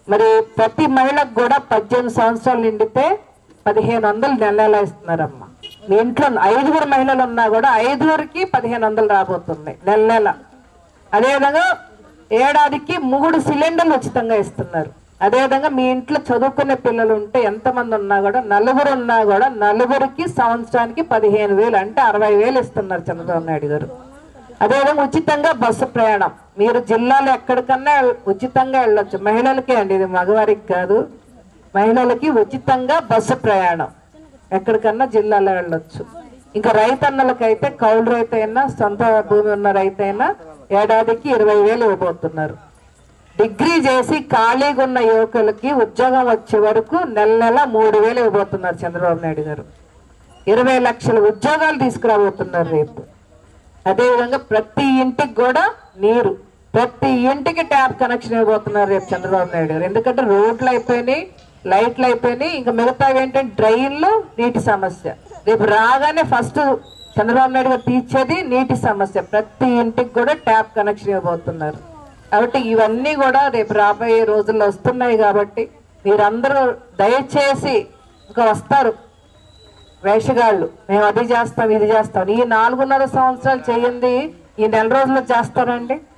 మరి ప్రతి మహిళకు కూడా పద్దెనిమిది సంవత్సరాలు నిండితే పదిహేను వందలు నెల నెల ఇస్తున్నారమ్మా మీ ఇంట్లో ఐదుగురు మహిళలు ఉన్నా కూడా ఐదుగురికి పదిహేను వందలు రాబోతున్నాయి నెల నెల అదేవిధంగా ఏడాదికి మూడు సిలిండర్లు ఉచితంగా ఇస్తున్నారు అదేవిధంగా మీ ఇంట్లో చదువుకునే పిల్లలు ఉంటే ఎంతమంది ఉన్నా కూడా నలుగురు ఉన్నా కూడా నలుగురికి సంవత్సరానికి పదిహేను వేలు అంటే అరవై వేలు ఇస్తున్నారు చంద్రబాబు నాయుడు గారు అదేవిధంగా ఉచితంగా బస్సు ప్రయాణం మీరు జిల్లాలో ఎక్కడికన్నా ఉచితంగా వెళ్ళొచ్చు మహిళలకే అండి ఇది మగవారికి కాదు మహిళలకి ఉచితంగా బస్సు ప్రయాణం ఎక్కడికన్నా జిల్లాలో వెళ్ళొచ్చు ఇంకా రైతన్నలకైతే కౌలు రైతైనా సొంత భూమి ఉన్న రైతైనా ఏడాదికి ఇరవై వేలు ఇవ్వబోతున్నారు డిగ్రీ చేసి ఖాళీగా ఉన్న యువకులకి ఉద్యోగం వచ్చే వరకు నెల నెల మూడు వేలు ఇవ్వబోతున్నారు చంద్రబాబు నాయుడు గారు ఇరవై లక్షల ఉద్యోగాలు తీసుకురాబోతున్నారు రేపు అదేవిధంగా ప్రతి ఇంటికి కూడా నీరు ప్రతి ఇంటికి ట్యాప్ కనెక్షన్ ఇవ్వబోతున్నారు రేపు చంద్రబాబు నాయుడు గారు ఎందుకంటే రోడ్లు అయిపోయినాయి లైట్లు అయిపోయినాయి ఇంకా మిగతా ఏంటంటే డ్రైన్లు నీటి సమస్య రేపు రాగానే ఫస్ట్ చంద్రబాబు నాయుడు గారు తీర్చేది నీటి సమస్య ప్రతి ఇంటికి కూడా ట్యాప్ కనెక్షన్ ఇవ్వబోతున్నారు కాబట్టి ఇవన్నీ కూడా రేపు రాబోయే రోజుల్లో వస్తున్నాయి కాబట్టి మీరందరూ దయచేసి ఇంకా వస్తారు వేషగాళ్ళు మేము అది చేస్తాం ఇది చేస్తాం ఈ నాలుగున్నర సంవత్సరాలు చేయండి ఈ నెల రోజుల్లో చేస్తారండి